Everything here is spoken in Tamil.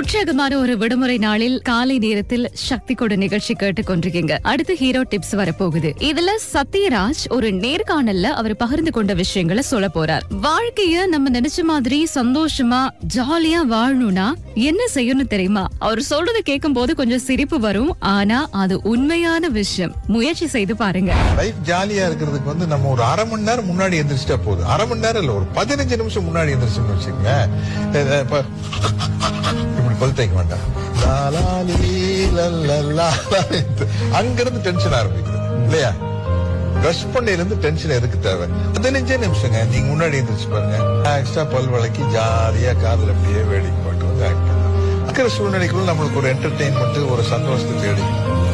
உற்சாகமான ஒரு விடுமுறை நாளில் காலை நேரத்தில் சக்தி கொடு நிகழ்ச்சி கேட்டுக் கொண்டிருக்கீங்க அடுத்து ஹீரோ டிப்ஸ் வரப்போகுது இதுல சத்யராஜ் ஒரு நேர்காணல்ல அவர் பகிர்ந்து கொண்ட விஷயங்களை சொல்ல போறார் வாழ்க்கைய நம்ம நினைச்ச மாதிரி சந்தோஷமா ஜாலியா வாழணும்னா என்ன செய்யணும் தெரியுமா அவர் சொல்றதை கேட்கும் போது கொஞ்சம் சிரிப்பு வரும் ஆனா அது உண்மையான விஷயம் முயற்சி செய்து பாருங்க லைஃப் ஜாலியா இருக்கிறதுக்கு வந்து நம்ம ஒரு அரை மணி நேரம் முன்னாடி எந்திரிச்சிட்டா போதும் அரை மணி நேரம் இல்ல ஒரு பதினஞ்சு நிமிஷம் முன்னாடி எந்திரிச்சோம்னு வச்சுக்கோங்களேன் இத இப்ப இப்படி பல் தேய்க்க வேண்டாம் லாலாலி லல்லலா. அங்க இருந்து டென்ஷன் ஆரம்பிக்குது இல்லையா பிரஷ் பண்ணில இருந்து டென்ஷன் எதுக்கு தேவை பதினஞ்சே நிமிஷங்க நீங்க முன்னாடி எந்திரிச்சு பாருங்க எக்ஸ்ட்ரா பல் வளைக்கி ஜாலியா காதுல அப்படியே வேடிக்கை போட்டு வந்து ஆக்ட் பண்ணுங்க இருக்கிற சூழ்நிலைக்குள்ள நம்மளுக்கு ஒரு என்டர்டெயின்மெண்ட் ஒரு சந்தோஷத்தை தேடி